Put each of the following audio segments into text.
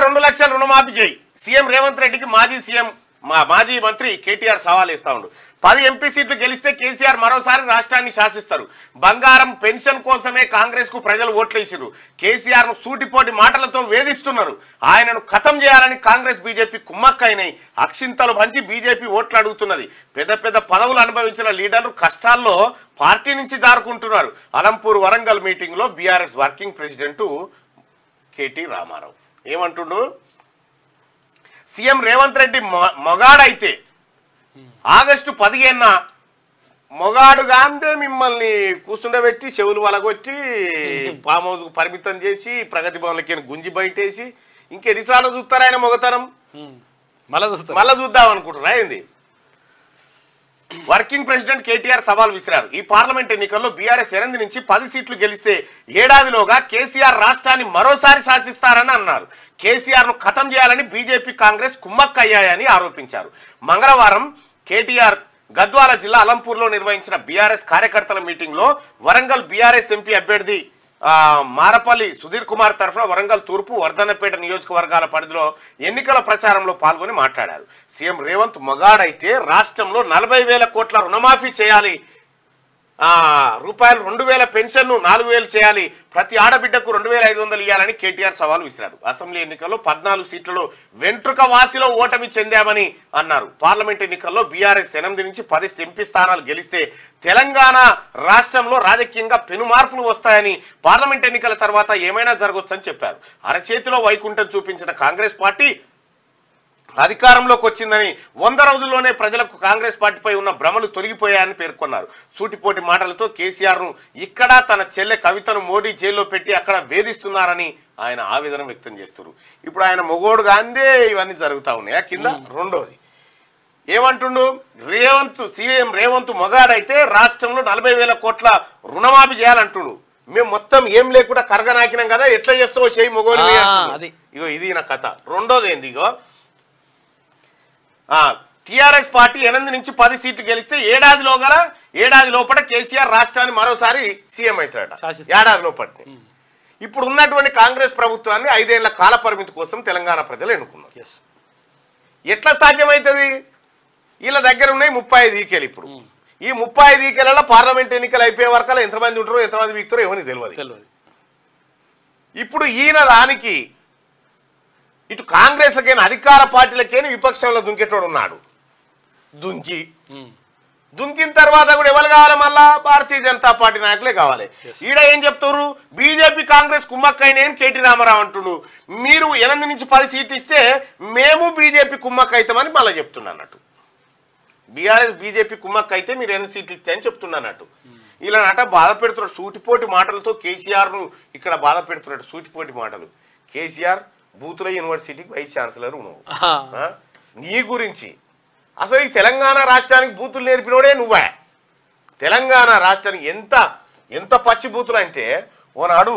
రెండు లక్షల రుణమాఫీ చేయి సీఎం రేవంత్ రెడ్డికి మాజీ సీఎం మా మాజీ మంత్రి కేటీఆర్ సవాల్ ఇస్తా ఉండు పది ఎంపీ సీట్లు గెలిస్తే కేసీఆర్ మరోసారి రాష్ట్రాన్ని శాసిస్తారు బంగారం పెన్షన్ కోసమే కాంగ్రెస్ కు ప్రజలు ఓట్లేసిరు కేసీఆర్ ను సూటిపోటి మాటలతో వేధిస్తున్నారు ఆయనను ఖతం చేయాలని కాంగ్రెస్ బీజేపీ కుమ్మక్కైనాయి అక్షింతలు పంచి బీజేపీ ఓట్లు అడుగుతున్నది పెద్ద పెద్ద పదవులు అనుభవించిన లీడర్లు కష్టాల్లో పార్టీ నుంచి జారుకుంటున్నారు అలంపూర్ వరంగల్ మీటింగ్ లో BRS working president KT Ramarao ఏమంటుండు సీఎం రేవంత్ రెడ్డి మొ- మొగాడైతే ఆగస్టు పదిహేన మొగాడుగా అంతే మిమ్మల్ని కూర్చుండబెట్టి చెవులు వలగొట్టి ఫామ్ హౌస్ పరిమితం చేసి ప్రగతి భవన్లకి గుంజి బయటేసి ఇంకెన్నిసార్లు చూస్తారు ఆయన మొగతనం ఉమ్. మళ్ళా చూస్తారు మళ్ళా చూద్దాం అనుకుంటున్నా ఏంది వర్కింగ్ ప్రెసిడెంట్ కేటీఆర్ సవాల్ విసిరారు ఈ పార్లమెంట్ ఎన్నికల్లో బీఆర్ఎస్ ఎనిమిది నుంచి పది సీట్లు గెలిస్తే ఏడాదిలోగా కేసీఆర్ రాష్ట్రాన్ని మరోసారి శాసిస్తారని అన్నారు కేసీఆర్ ను ఖతం చేయాలని బీజేపీ కాంగ్రెస్ కుమ్మక్కయ్యాయని ఆరోపించారు మంగళవారం కేటీఆర్ గద్వాల జిల్లా అలంపూర్లో నిర్వహించిన బీఆర్ఎస్ కార్యకర్తల మీటింగ్ లో వరంగల్ బీఆర్ఎస్ ఎంపీ అభ్యర్థి ఆ, మారపల్లి సుధీర్ కుమార్ తరఫున వరంగల్ తూర్పు వర్ధన్నపేట నియోజకవర్గాల పరిధిలో ఎన్నికల ప్రచారంలో పాల్గొని మాట్లాడారు సీఎం రేవంత్ మొగాడైతే రాష్ట్రంలో నలభై వేల కోట్ల రుణమాఫీ చేయాలి ఆ, రూపాయలు రెండు వేల పెన్షన్ను నాలుగు వేలు చేయాలి ప్రతి ఆడబిడ్డకు రెండు వేల ఐదు వందలు ఇవ్వాలని కేటీఆర్ సవాల్ విసిరారు అసెంబ్లీ ఎన్నికల్లో పద్నాలుగు సీట్లలో వెంట్రుక వాసిలో ఓటమి చెందామని అన్నారు పార్లమెంట్ ఎన్నికల్లో బీఆర్ఎస్ ఎనిమిది నుంచి పది ఎంపీ స్థానాలు గెలిస్తే తెలంగాణ రాష్ట్రంలో రాజకీయంగా పెను మార్పులు వస్తాయని పార్లమెంట్ ఎన్నికల తర్వాత ఏమైనా జరగవచ్చని చెప్పారు అరచేతిలో వైకుంఠం చూపించిన కాంగ్రెస్ పార్టీ అధికారంలోకి వచ్చిందని వంద రోజుల్లోనే ప్రజలకు కాంగ్రెస్ పార్టీపై ఉన్న భ్రమలు తొలగిపోయాయని పేర్కొన్నారు సూటిపోటి మాటలతో కేసీఆర్ ను ఇక్కడ తన చెల్లె కవితను మోడీ జైల్లో పెట్టి అక్కడ వేధిస్తున్నారని ఆయన ఆవేదన వ్యక్తం చేస్తున్నారు ఇప్పుడు ఆయన మొగోడు గాందే ఇవన్నీ జరుగుతా ఉన్నాయా కింద రెండోది ఏమంటుండు రేవంత్ సీఎం రేవంత్ మొగాడైతే రాష్ట్రంలో నలభై వేల కోట్ల రుణమాఫీ చేయాలంటుండు మేము మొత్తం ఏం లేకుండా కరగనాకినాం కదా ఎట్లా చేస్తావో చేయి మొగోని ఆ, అది. ఇగో ఇది నా కథ రెండోది ఏంది ఇగో టిఆర్ఎస్ పార్టీ ఎనిమిది నుంచి పది సీట్లు గెలిస్తే ఏడాదిలో గల ఏడాది లోపల కేసీఆర్ రాష్ట్రాన్ని మరోసారి సీఎం అవుతాడట శాసిస్తాడు. ఏడాది లోపటి ఇప్పుడు ఉన్నటువంటి కాంగ్రెస్ ప్రభుత్వాన్ని ఐదేళ్ల కాల పరిమితి కోసం తెలంగాణ ప్రజలు ఎన్నుకున్నారు ఎస్ ఎట్లా సాధ్యమవుతుంది వీళ్ళ దగ్గర ఉన్నాయి ముప్పై ఐదు ఈకేలు ఇప్పుడు ఈ ముప్పై ఐదు ఈకేలలో పార్లమెంట్ ఎన్నికలు అయిపోయే వరకు ఎంతమంది ఉంటారో ఎంతమంది వీక్తారో ఏమని తెలియదు తెలియదు ఇప్పుడు ఈయన దానికి ఇటు కాంగ్రెస్లకైనా అధికార పార్టీలకైనా విపక్షంలో దుంకేటోడు ఉన్నాడు దుంకి ఉమ్. దుంకిన తర్వాత కూడా ఎవరు కావాలి మళ్ళా భారతీయ జనతా పార్టీ నాయకులే కావాలి Yes. ఈడ ఏం చెప్తారు బీజేపీ కాంగ్రెస్ కుమ్మక్కైన కేటీ రామారావు అంటుండు మీరు ఎనిమిది నుంచి పది సీట్లు ఇస్తే మేము బీజేపీ కుమ్మక్క అవుతామని మళ్ళీ చెప్తున్నా అన్నట్టు బీఆర్ఎస్ బీజేపీ కుమ్మక్క అయితే మీరు ఎన్ని సీట్లు ఇస్తే అని చెప్తున్నా అన్నట్టు ఇలా నట బాధ పెడుతున్నాడు సూటిపోటి మాటలతో కేసీఆర్ ను ఇక్కడ బాధ పెడుతున్నాడు సూటిపోటి మాటలు కేసీఆర్ బూతుల యూనివర్సిటీకి వైస్ ఛాన్సలర్ నువ్వు ఆహా. ఆ? నీ గురించి అసలు ఈ తెలంగాణ రాష్ట్రానికి బూతులు నేర్పినోడే నువ్వే తెలంగాణ రాష్ట్రానికి ఎంత ఎంత పచ్చి బూతులు అంటే ఓనాడు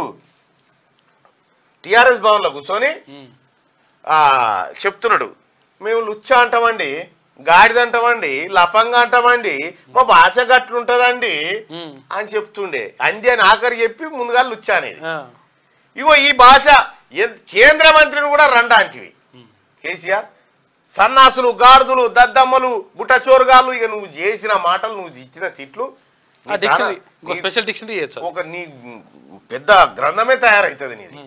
టిఆర్ఎస్ భవన్లో కూర్చొని ఉమ్. ఆ, చెప్తున్నాడు మేము లుచ్చ అంటామండి గాడిద అంటామండి లపంగా అంటామండి మా భాష గట్లుంటదండి ఉమ్. అని చెప్తుండే అంది అని ఆఖరి చెప్పి ముందుగా లుచ్చ అనేది ఆ. ఇగో ఈ భాష ఎన్- కేంద్ర మంత్రిని కూడా రండాంటివి కేసీఆర్ సన్నాసులు గాడిదలు దద్దమ్మలు బుట్టచోరుగాళ్ళు ఇక నువ్వు చేసిన మాటలు నువ్వు ఇచ్చిన తిట్లు ఆ నీ డిక్షనరీ దాన- ఇంకో నీ- స్పెషల్ డిక్షనరీ చేయొచ్చు ఒక నీ పెద్ద గ్రంథమే తయారవుతుంది నీది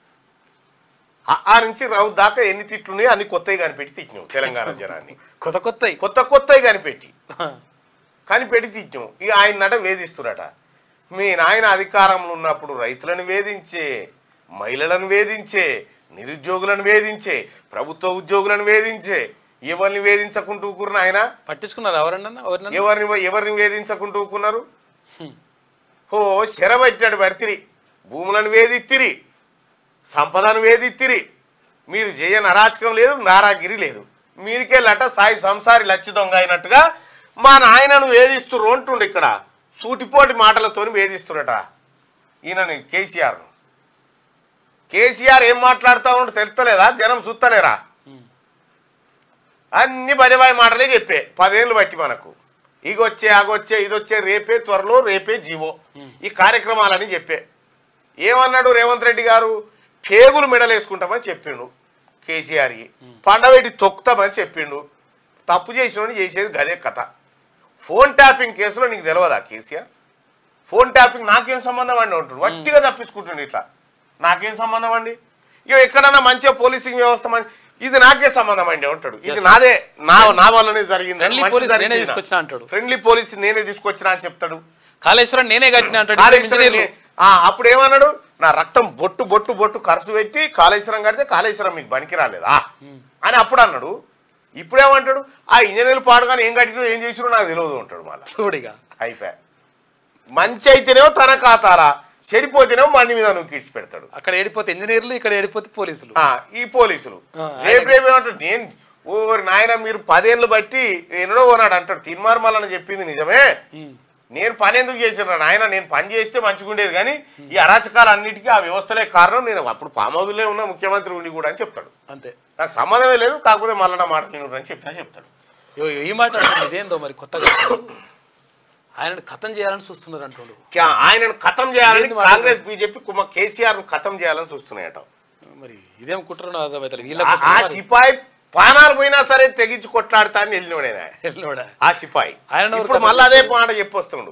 ఆ- ఆ నుంచి రావు దాకా ఎన్ని తిట్లు ఉన్నాయో అన్ని కొత్తవి కనిపెట్టి తిట్టినావు తెలంగాణ జనాన్ని కొత్త కొత్త కొత్త కొత్తవి కనిపెట్టి కనిపెట్టి తిట్టాం ఇక ఆయన నట వేధిస్తురట మీ నాయన అధికారంలో ఉన్నప్పుడు రైతులను వేధించే మహిళలను వేధించే నిరుద్యోగులను వేధించే ప్రభుత్వ ఉద్యోగులను వేధించే ఎవరిని వేధించకుంటూ ఊకున్నారు ఆయన పట్టించుకున్నారు ఎవరన్నా ఎవరినన్నా ఎవరిని ఎవరిని వేధించకుంటూ ఊకున్నారు ఓ శరబట్టినట్టు పడితిరి భూములను వేధిత్తిరి సంపదను వేధిత్తిరి మీరు చేయని అరాచకం లేదు నారాగిరి లేదు మీదికెళ్ళట సాయి సంసారి లచ్చి దొంగ అయినట్టుగా మా నాయనను వేధిస్తుర్రు అంటుండు ఇక్కడ సూటిపోటి మాటలతోని వేధిస్తురట ఈయనని కేసీఆర్ కేసీఆర్ ఏం మాట్లాడుతా ఉన్నాడు తెలుస్తలేదా జనం చూస్తలేరా అన్ని బలిబాయి మాటలే చెప్పే పదేళ్ళు బట్టి మనకు ఇగొచ్చే అగొచ్చే ఇదొచ్చే రేపే త్వరలో రేపే జీవో ఈ కార్యక్రమాలని చెప్పే ఏమన్నాడు రేవంత్ రెడ్డి గారు పేగులు మెడలేసుకుంటామని చెప్పిండు కేసీఆర్ పండబెట్టి తొక్కుతామని చెప్పిండు తప్పు చేసిన చేసేది గదే కథ ఫోన్ ట్యాపింగ్ కేసులో నీకు తెలియదా కేసీఆర్ ఫోన్ ట్యాపింగ్ నాకేం సంబంధం అండి అంటాడు వట్టిగా తప్పించుకుంటుండు ఇట్లా నాకేం సంబంధం అండి ఇక ఎక్కడన్నా మంచిగా పోలీసింగ్ వ్యవస్థ మంచి ఇది నాకే సంబంధం అండి అంటాడు ఇది నాదే నా నా వల్లనే జరిగింది Friendly మంచి police జరిగింది నేనే నాకు. తీసుకొచ్చినా అంటాడు. ఫ్రెండ్లీ పోలీస్ నేనే తీసుకొచ్చినా అని చెప్తాడు కాళేశ్వరం నేనే కట్టిన అంటాడు కాళేశ్వరం ఇంజనీర్లు. నే- ఆ, అప్పుడు ఏమన్నాడు నా రక్తం బొట్టు బొట్టు బొట్టు ఖర్చు పెట్టి కాళేశ్వరం కడితే కాళేశ్వరం మీకు పనికి రాలేదా అని అప్పుడు అన్నాడు ఇప్పుడేమంటాడు ఆ ఇంజనీర్లు పాడుగానే ఏం కట్టినో ఏం చేసినో నాకు తెలియదు అంటాడు మళ్ళీ చూడిగా అయిపోయా మంచి అయితేనేమో తన ఖాతారా చెడిపోతేనేమో మంది మీద నువ్వు కిడ్స్ పెడతాడు అక్కడ ఏడిపోతే ఇంజనీర్లు ఇక్కడ ఏడిపోతే పోలీసులు ఆ, ఈ పోలీసులు ఆ, రేపు రేపు ఏమంటాడు నేను ఓ నాయన మీరు పదేళ్ళు బట్టి ఎన్నడో ఉన్నాడు అంటాడు తిన్మార్మలని చెప్పింది నిజమే ఉమ్. నేను పని ఎందుకు చేసిన నాయన నేను పని చేస్తే మంచిగుండేది కానీ ఈ అరాచకాలు అన్నిటికీ ఆ వ్యవస్థలే కారణం నేను అప్పుడు పామౌదులే ఉన్న ముఖ్యమంత్రి ఉండి కూడా అని చెప్తాడు అంతే నాకు సంబంధమే లేదు కాకపోతే మళ్ళీ నా మాట నేను అని చెప్పినా చెప్తాడు యో, యో, ఈ మాట అంటున్నాడు. ఇదేందో మరి కొత్తగా ఆయన ఖతం చేయాలని చూస్తున్నారు అంటుండు కా- ఆయనను ఖతం చేయాలని ఏంది మాట? కాంగ్రెస్ బీజేపీ కుమ్మ కేసీఆర్ ఖతం చేయాలని చూస్తున్నాయట మరి ఇదేం కుట్రనో అర్థమవుతుంది వీళ్ళ ఆ- ఆ సిపాయి పానాలు పోయినా సరే తెగించి కొట్లాడతా అని వెళ్ళినోడేనా కుట్రనోడా? ఆ సిపాయి ఆయన ఎవరు ఇప్పుడు ఖతం మళ్ళీ అదే మాట చెప్పొస్తుండు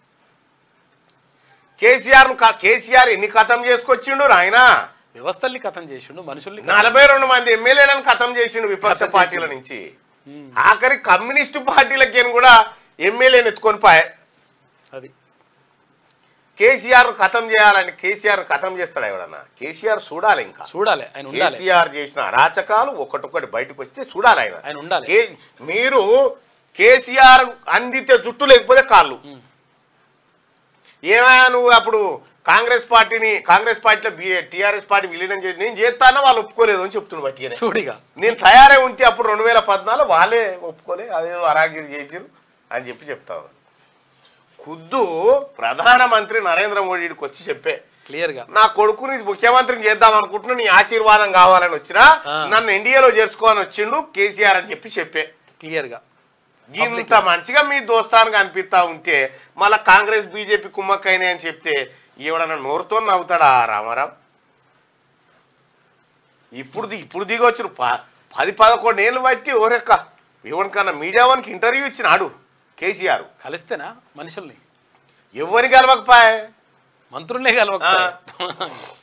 కేసీఆర్ కేసీఆర్ ఎన్ని ఖతం చేసుకొచ్చిండు ఆయన వ్యవస్థల్ని ఖతం చేసిండు మనుషుల్ని ఖతం- నలభై రెండు మంది ఎమ్మెల్యేలను ఖతం చేసిండు విపక్ష ఖతం పార్టీల చేసిండు. నుంచి ఉమ్, ఆఖరి కమ్యూనిస్టు పార్టీలకి కూడా ఎమ్మెల్యేని ఎత్తుకొని పాయే అది కేసీఆర్ ఖతం చేయాలని కేసీఆర్ ఖతం చేస్తాడు ఎవడన్నా కేసీఆర్ చూడాలి ఇంకా చూడాలి ఆయన ఉండాలి కేసీఆర్ చేసిన అరాచకాలు ఒకటొకటి బయటకు వస్తే చూడాలి ఆయన ఆయన ఉండాలి కే- మీరు కేసీఆర్ అందితే జుట్టు లేకపోతే కాళ్ళు ఉమ్. ఏమైనా నువ్వు అప్పుడు కాంగ్రెస్ పార్టీని కాంగ్రెస్ పార్టీలో టీఆర్ఎస్ పార్టీ విలీనం చేసి నేను చేస్తానో వాళ్ళు ఒప్పుకోలేదు అని చెప్తున్నాడు బట్టి చూడిగా నేను తయారై ఉంటే అప్పుడు రెండు వేల పద్నాలుగు వాళ్ళే ఒప్పుకోలే అదేదో అరాగిరి చేసిరు అని చెప్పి చెప్తాను ఖుద్దు ప్రధానమంత్రి నరేంద్ర మోడీకి వచ్చి చెప్పే క్లియర్ గా నా కొడుకుని ముఖ్యమంత్రిని చేద్దాం అనుకుంటున్నా నీ ఆశీర్వాదం కావాలని వచ్చినా ఆ. నన్ను ఎన్డీఏలో చేర్చుకోవాలని వచ్చిండు కేసీఆర్ అని చెప్పి చెప్పే క్లియర్ గా ఇంత మంచిగా మీ దోస్తానికి అనిపిస్తా ఉంటే మళ్ళా కాంగ్రెస్ బీజేపీ కుమ్మక్కైనా అని చెప్తే ఎవడన్నా నోరుతో నవ్వుతాడా రామారావు ఇప్పుడు ది- ఇప్పుడు దిగొచ్చురు ప- పది పదకొండు ఏళ్ళు బట్టి ఓరెక్క ఎవరికన్నా మీడియా వానికి ఇంటర్వ్యూ ఇచ్చినాడు కేసీఆర్ కలిస్తేనా మనుషుల్ని ఎవరిని కలవకపోయా మంత్రుల్నే కలవకపోయా